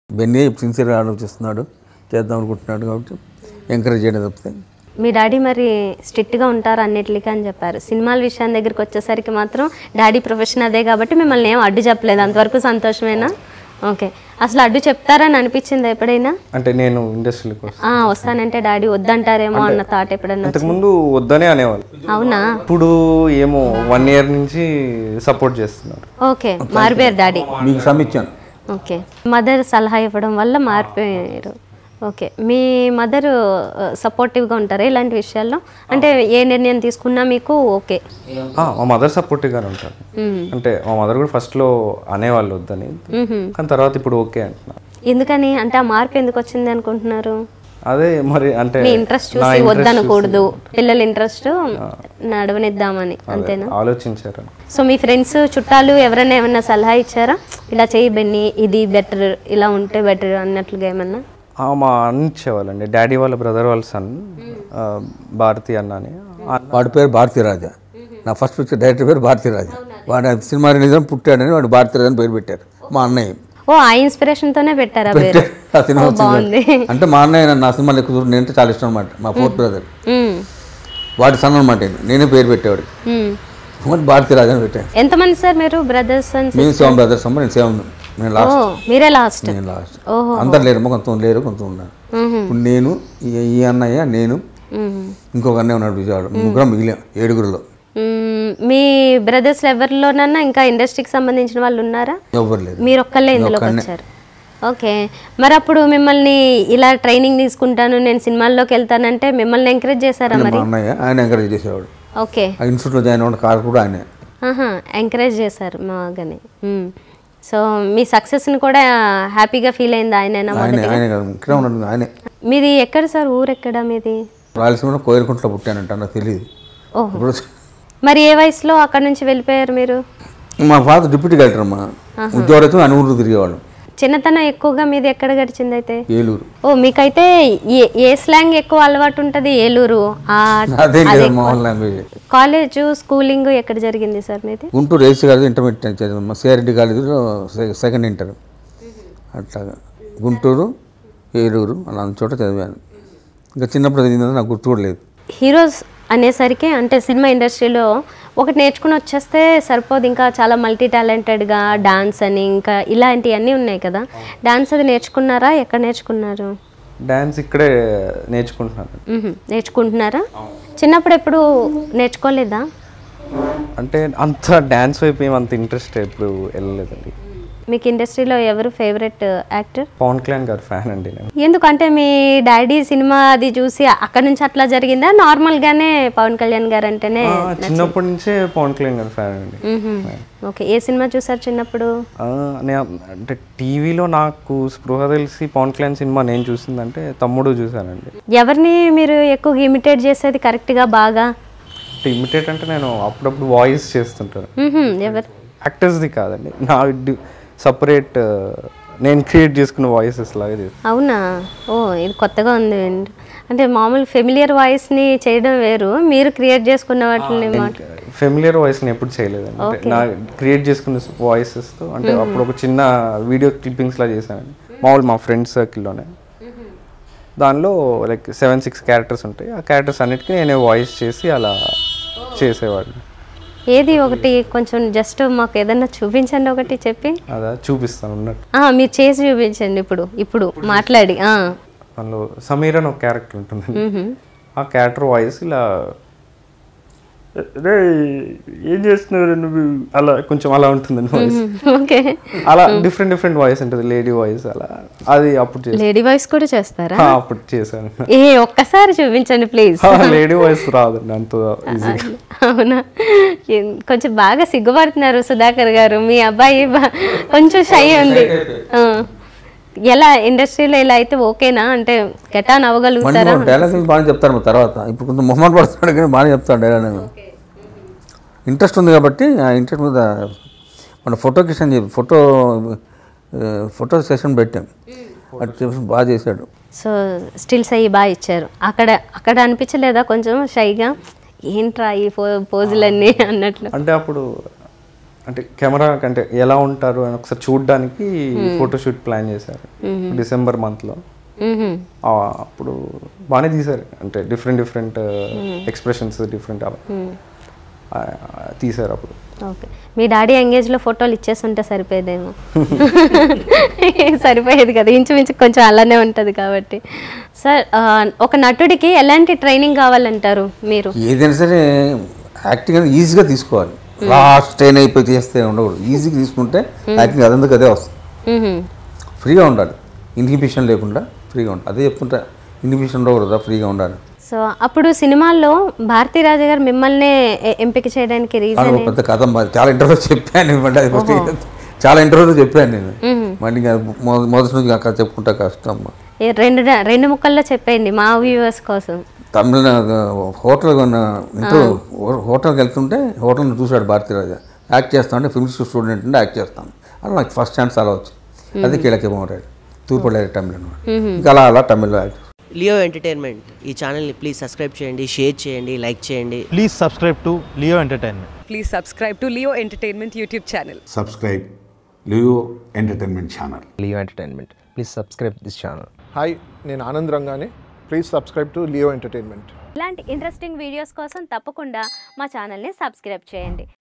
Benny సిన్సియర్గా ఆలోచిస్తున్నాడు చేద్దాం అనుకుంటున్నాడు కాబట్టి ఎంకరేజ్ చేయడం తప్పితే మీ డాడీ మరి స్ట్రిక్ట్గా ఉంటారు అన్నిటికీ అని చెప్పారు సినిమాల విషయం దగ్గరికి వచ్చేసరికి మాత్రం డాడీ ప్రొఫెషన్ అదే కాబట్టి మిమ్మల్ని ఏం అడ్డు చెప్పలేదు అంతవరకు సంతోషమేనా ఓకే అసలు అడ్డు చెప్తారని అనిపించిందా ఎప్పుడైనా అంటే నేను ఇండస్ట్రీలోకి వస్తాను ఆ, వస్తానంటే డాడీ వద్దంటారేమో అన్న థాట్ ఎప్పుడన్నా అంతకుముందు వద్దనే అనేవాళ్ళు అవునా ఇప్పుడు ఏమో వన్ ఇయర్ నుంచి సపోర్ట్ చేస్తున్నారు ఓకే మారిపోయారు డాడీ మీకు సమ్మిచ్చాను ఓకే మదర్ సలహా ఇవ్వడం వల్ల మారిపోయారు ఓకే మీ మదర్ సపోర్టివ్గా ఉంటారా ఇలాంటి విషయాల్లో అంటే ఏ నిర్ణయం తీసుకున్నా మీకు ఓకే ఆ, మా మదర్ సపోర్టివ్గానే ఉంటారు అంటే మా మదర్ కూడా ఫస్ట్లో అనేవాళ్ళు వద్దని కానీ తర్వాత ఇప్పుడు ఓకే అంటున్నారు ఎందుకని అంటే ఆ మార్పు ఎందుకు వచ్చింది అనుకుంటున్నారు అదే మరి అంటే మీ ఇంట్రెస్ట్ చూసి వద్దనకూడదు పిల్లల ఇంట్రెస్ట్ నడవనిద్దామని అంతేనా ఆలోచించారు సో మీ ఫ్రెండ్స్ చుట్టాలు ఎవరైనా ఏమన్నా సలహా ఇచ్చారా ఇలా చేయి బెన్ని ఇది బెటర్ ఇలా ఉంటే బెటర్ అన్నట్లుగా ఏమన్నా ఆ, మా అన్న ఇచ్చేవాళ్ళండి డాడీ వాళ్ళ బ్రదర్ వాళ్ళ సన్ భారతి అన్న అని ఆ, వాడి పేరు భారతీరాజా నా ఫస్ట్ పిక్చర్ డైరెక్టర్ పేరు భారతీరాజా వాడు ఆ సినిమా నిజం పుట్టాడని వాడు భారతీరాజా అని పేరు పెట్టారు మా అన్నయ్య ఓ ఆ ఇన్స్పిరేషన్ తోనే పెట్టారా పేరు ఆ సినిమా ఓ, బాగుంది అంటే మా అన్నయ్య నన్ను నా సినిమాలు ఎక్కువ చూడు నేనంటే చాలా ఇష్టం అనమాట మా ఫోర్త్ బ్రదర్ మ్మ్. వాడి సన్ అనమాట ఈయన. నేనే పేరు పెట్టేవాడు మ్మ్. మరి భారతీరాజా అని పెట్టాను ఎంతమంది సార్ మీరు బ్రదర్స్ అండ్ మేము సెవెన్ బ్రదర్స్ అమ్మ నేను సెవెన్ నేను ఓ లాస్ట్ మీరే లాస్ట్ నేను లాస్ట్ ఓహో అందరు లేరు కొంత లేరు కొంత ఉన్నారు ఇప్పుడు నేను ఈ- ఈ అన్నయ్య నేను ఇంకొక అన్నయ్య ఉన్నాడు విజయవాడ ముగ్గురం మిగిలాం ఏడుగురులో మ్మ్. మీ బ్రదర్స్ ఎవరిలోనన్నా ఇంకా ఇండస్ట్రీకి సంబంధించిన వాళ్ళు ఉన్నారా ఎవ్వరు లేరు మీరు ఒక్కళ్ళే ఇందులోకి వచ్చారు ఓకే మరి అప్పుడు మిమ్మల్ని ఇలా ట్రైనింగ్ తీసుకుంటాను నేను సినిమాల్లోకి వెళ్తానంటే మిమ్మల్ని ఎంకరేజ్ చేశారా మరి మా అన్నయ్య ఆయన ఎంకరేజ్ చేసేవాడు ఓకే ఆ ఇన్స్టిట్యూట్లో జాయిన్ అవ్వడం కారు కూడా ఆయనే ఆహా ఎంకరేజ్ చేశారు మాగానే మ్మ్. సో మీ సక్సెస్ని కూడా హ్యాపీగా ఫీల్ అయింది ఆయనైనా ఆయనే ఆయనే కదా ఇక్కడే ఉన్నాడు ఆయనే మీది ఎక్కడ సార్ ఊరు ఎక్కడ మీది రాయలసీమలో కోయిలకుంట్లో పుట్టానంట నాకు తెలియదు ఓహో ఇప్పుడు మరి ఏ వయసులో అక్కడ నుంచి వెళ్ళిపోయారు మీరు మా ఫాదర్ డిప్యూటీ కలెక్టర్ అమ్మా ఉద్యోగం అయితే ఆయన ఊరు తిరిగేవాడు చిన్నతనం ఎక్కువగా మీది ఎక్కడ గడిచింది అయితే ఏలూరు ఓ మీకైతే ఏ ఏ స్లాంగ్ ఎక్కువ అలవాటు ఉంటుంది ఏలూరు ఆ అదే లేదు మామూలు లాంగ్వేజ్ కాలేజ్ స్కూలింగ్ ఎక్కడ జరిగింది సార్ మీది గుంటూరు ఏసీ కాలేజ్ ఇంటర్మీడియట్ చదివాను సిఆర్డి కాలేజీలో సె- సెకండ్ ఇంటర్ అట్లాగా గుంటూరు ఏలూరు అలాంటి చోట చదివాను ఇంకా చిన్నప్పుడు చదివింది నాకు గుర్తు కూడా లేదు హీరోస్ అనేసరికి అంటే సినిమా ఇండస్ట్రీలో ఒకటి నేర్చుకుని వచ్చేస్తే సరిపోదు ఇంకా చాలా మల్టీ టాలెంటెడ్గా డాన్స్ అని ఇంకా ఇలాంటివన్నీ ఉన్నాయి కదా డాన్స్ అది నేర్చుకున్నారా ఎక్కడ నేర్చుకున్నారు డాన్స్ ఇక్కడే నేర్చుకుంటున్నాను మ్హూ. నేర్చుకుంటున్నారా చిన్నప్పుడు ఎప్పుడు నేర్చుకోలేదా అంటే అంత డాన్స్ వైపు ఏం అంత ఇంట్రెస్ట్ ఎప్పుడు వెళ్ళలేదండి మీకు ఇండస్ట్రీలో ఎవరు ఫేవరెట్ యాక్టర్ పవన్ కళ్యాణ్ గారు ఫ్యాన్ అండి నేను ఎందుకంటే మీ డాడీ సినిమా అది చూసి అక్కడ నుంచి అట్లా జరిగిందా నార్మల్గానే పవన్ కళ్యాణ్ గారు అంటేనే ఆ, చిన్నప్పటి నుంచే పవన్ కళ్యాణ్ గారు ఫ్యాన్ అండి మ్హూ. ఓకే ఏ సినిమా చూసారు చిన్నప్పుడు ఆ, నే- అంటే టీవీలో నాకు స్పృహ తెలిసి పవన్ కళ్యాణ్ సినిమా నేను చూసిందంటే తమ్ముడు చూశానండి ఎవరిని మీరు ఎక్కువగా ఇమిటేట్ చేసేది కరెక్ట్గా బాగా అంటే ఇమిటేట్ అంటే నేను అప్పుడప్పుడు వాయిస్ చేస్తుంటాను మ్హూ. ఎవరు యాక్టర్స్ది కాదండి నా సపరేట్ నేను క్రియేట్ చేసుకున్న వాయిసెస్ లాగా చేస్తాను అవునా ఓ ఇది కొత్తగా ఉంది విండ్- అంటే మామూలు ఫెమిలియర్ వాయిస్ని చేయడం వేరు మీరు క్రియేట్ చేసుకున్న వాటిని మాట ఫెమిలియర్ వాయిస్ నేను ఎప్పుడు చేయలేదండి అంటే నా క్రియేట్ చేసుకున్న వాయిసెస్తో అంటే అప్పుడు ఒక చిన్న వీడియో క్లిప్పింగ్స్ లా చేశానండి మామూలు మా ఫ్రెండ్స్ సర్కిల్లోనే దానిలో లైక్ సెవెన్ సిక్స్ క్యారెక్టర్స్ ఉంటాయి ఆ క్యారెక్టర్స్ అన్నిటికీ నేనే వాయిస్ చేసి అలా చేసేవాడిని ఏది ఒకటి కొంచెం జస్ట్ మాకు ఏదన్నా చూపించండి ఒకటి చెప్పి అదా చూపిస్తాను ఉన్నట్టు ఆ, మీరు చేసి చూపించండి ఇప్పుడు ఇప్పుడు మాట్లాడి ఆ. దానిలో సమీర్ అని ఒక క్యారెక్టర్ ఉంటుందండి ఆ క్యారెక్టర్ వాయిస్ ఇలా రే ఏం చేస్తున్నారు నువ్వు అలా కొంచెం అలా ఉంటుందండి వాయిస్ ఓకే అలా డిఫరెంట్ డిఫరెంట్ వాయిస్ ఉంటుంది లేడీ వాయిస్ అలా అది అప్పుడు చేసాను లేడీ వాయిస్ కూడా చేస్తారా అప్పుడు చేశాను ఏ ఒక్కసారి చూపించండి ప్లీజ్ లేడీ వాయిస్ రాదండి అంత ఈజీగా అవునా ఏం- కొంచెం బాగా సిగ్గుపడుతున్నారు సుధాకర్ గారు మీ అబ్బాయి బా- కొంచెం షై ఉంది ఆ. ఎలా ఇండస్ట్రీలో ఇలా అయితే ఓకేనా అంటే గెటా నవ్వగలుగుతారా డైలాగ్ బాగా చెప్తారు మరి తర్వాత ఇప్పుడు కొంచెం మొహమాట పడుతున్నాడు కానీ బాగా చెప్తాడు డైలాగ్ ఇంట్రెస్ట్ ఉంది కాబట్టి ఆ ఇంట్రెస్ట్ మీద మన ఫోటోకి అని చెప్పి ఫోటో ఫోటో సెషన్ పెట్టాం అది చెప్పి బాగా చేశాడు సో స్టిల్స్ అయ్యి బాగా ఇచ్చారు అక్కడ అక్కడ అనిపించలేదా కొంచెం షైగా ఏంట్రా ఈ పో పోజులన్నీ అన్నట్లు అంటే అప్పుడు అంటే కెమెరా కంటే ఎలా ఉంటారు అని ఒకసారి చూడడానికి ఫోటోషూట్ ప్లాన్ చేశారు డిసెంబర్ మంత్లో మ్మ్హ. అప్పుడు బాగానే తీశారు అంటే డిఫరెంట్ డిఫరెంట్ ఎక్స్ప్రెషన్స్ డిఫరెంట్ అలా ఆ, తీశారు అప్పుడు ఓకే మీ డాడీ ఎంగేజ్లో ఫోటోలు ఇచ్చేస్తుంటే సరిపోయేదేమో సరిపోయేది కదా ఇంచుమించు కొంచెం అలానే ఉంటుంది కాబట్టి సార్ ఆ, ఒక నటుడికి ఎలాంటి ట్రైనింగ్ కావాలంటారు మీరు ఏదైనా సరే యాక్టింగ్ అనేది ఈజీగా తీసుకోవాలి లాస్ట్ ట్రైన్ అయిపోయి చేస్తే ఉండకూడదు ఈజీగా తీసుకుంటే యాక్టింగ్ అదందుకు అదే వస్తుంది మ్మ్హ. ఫ్రీగా ఉండాలి ఇన్హిబిషన్ లేకుండా ఫ్రీగా ఉండాలి అదే చెప్తుంటా ఇన్హిబిషన్ ఉండకూడదా ఫ్రీగా ఉండాలి సో అప్పుడు సినిమాల్లో భారతీ రాజా గారు మిమ్మల్ని ఎ- ఎంపిక చేయడానికి అది రీజన్ ఒక పెద్ద కథ మరి చాలా ఇంటర్వ్యూలో చెప్పాను మళ్ళీ అది first చాలా ఇంటర్వ్యూలో చెప్పాను నేను మళ్ళీ ఇంకా మొ- మొదటి నుంచి అక్కడ చెప్పుకుంటా కష్టం రెండు రెండు ముక్కల్లో చెప్పేయండి మా వ్యూవర్స్ కోసం తమిళ హోటల్ ఇంటర్వ్యూ హోటల్కి వెళ్తుంటే హోటల్ని చూశాడు భారతీ రాజా యాక్ట్ చేస్తా అంటే ఫిల్మ్ స్టూడెంట్ అంటే యాక్ట్ చేస్తాను అలా నాకు ఫస్ట్ ఛాన్స్ అలా వచ్చింది అది కీలక మాట్లాడు తూర్పు తమిళ ఇంకా అలా అలా తమిళ్లో యాక్ట్ లియో ఎంటర్టైన్మెంట్ ఈ ఛానల్ని ప్లీజ్ సబ్స్క్రైబ్ చేయండి షేర్ చేయండి లైక్ చేయండి Please subscribe to Leo Entertainment. Please subscribe to Leo Entertainment YouTube channel. subscribe Leo Entertainment Channel. Leo Entertainment. Please subscribe this channel. Hi నేను ఆనంద్ రంగానే please subscribe to Leo entertainment ఇలాంటి interesting videos కోసం తప్పకుండా మా ఛానల్ని subscribe చేయండి